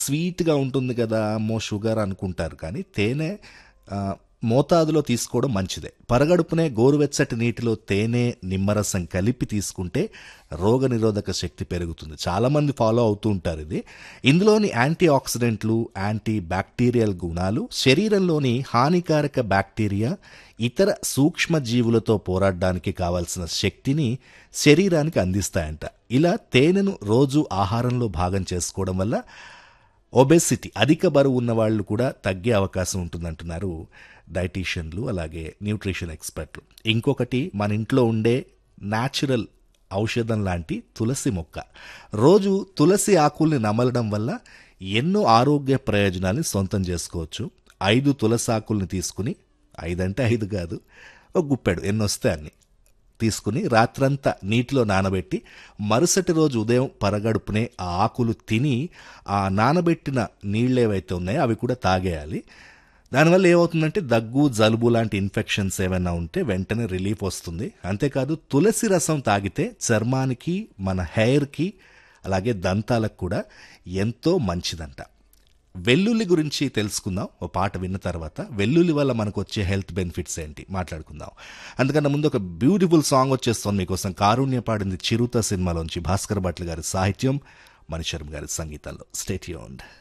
స్వీట్‌గా ఉంటుంది కదా! అమ్మో! షుగర్ అనుకుంటారు కానీ తేనె ఆహ్, మోతాదులో తీసుకోవడం మంచిదే. పరగడుపునే గోరువెచ్చటి నీటిలో తేనె, నిమ్మరసం కలిపి తీసుకుంటే రోగనిరోధక శక్తి పెరుగుతుంది. చాలామంది ఫాలో అవుతూ ఉంటారు ఇది. ఇందులోని యాంటీ ఆక్సిడెంట్లు, యాంటీ బ్యాక్టీరియల్ గుణాలు శరీరంలోని హానికారక బ్యాక్టీరియా, ఇతర సూక్ష్మజీవులతో పోరాడడానికి కావాల్సిన శక్తిని శరీరానికి అందిస్తాయంట. ఇలా తేనెను రోజు ఆహారంలో భాగం చేసుకోవడం వల్ల ఒబెసిటీ అధిక బరువు ఉన్న వాళ్ళు కూడా తగ్గే అవకాశం ఉంటుందంటున్నారు డైటీషియన్లు అలాగే న్యూట్రిషన్ ఎక్స్పర్ట్లు. ఇంకొకటి మన ఇంట్లో ఉండే న్యాచురల్ ఔషధం లాంటి తులసి మొక్క. రోజు తులసి ఆకుల్ని నమలడం వల్ల ఎన్నో ఆరోగ్య ప్రయోజనాల్ని సొంతం చేసుకోవచ్చు. 5 తులసాకుల్ని తీసుకుని 5 అంటే 5 కాదు. ఒక గుప్పెడు ఎన్నొస్తే అన్ని. తీసుకుని రాత్రంతా నీటిలో నానబెట్టి మరుసటి రోజు ఉదయం పరగడుపునే ఆ ఆకులు తిని ఆ నానబెట్టిన నీళ్ళేవైతే ఉన్నాయో అవి కూడా తాగేయాలి. దానివల్ల ఏమవుతుందంటే దగ్గు, జలుబు లాంటి ఇన్ఫెక్షన్స్ ఏమైనా ఉంటే వెంటనే రిలీఫ్ వస్తుంది. అంతేకాదు తులసి రసం తాగితే చర్మానికి, మన హెయిర్‌కి అలాగే దంతాలకు కూడా ఎంతో మంచిదంట. వెల్లుల్లి గురించి తెలుసుకుందాం ఓ పాట విన్న తర్వాత. వెల్లుల్లి వల్ల మనకొచ్చే హెల్త్ బెనిఫిట్స్ ఏంటి మాట్లాడుకుందాం. అందుకన్నా ముందు ఒక బ్యూటిఫుల్ సాంగ్ వచ్చేస్తోంది మీకోసం. కారుణ్య పాడింది 'చిరుత' సినిమాలోంచి భాస్కర్ భట్ల గారి సాహిత్యం, మణిశర్మ గారి సంగీతంలో. Stay tuned.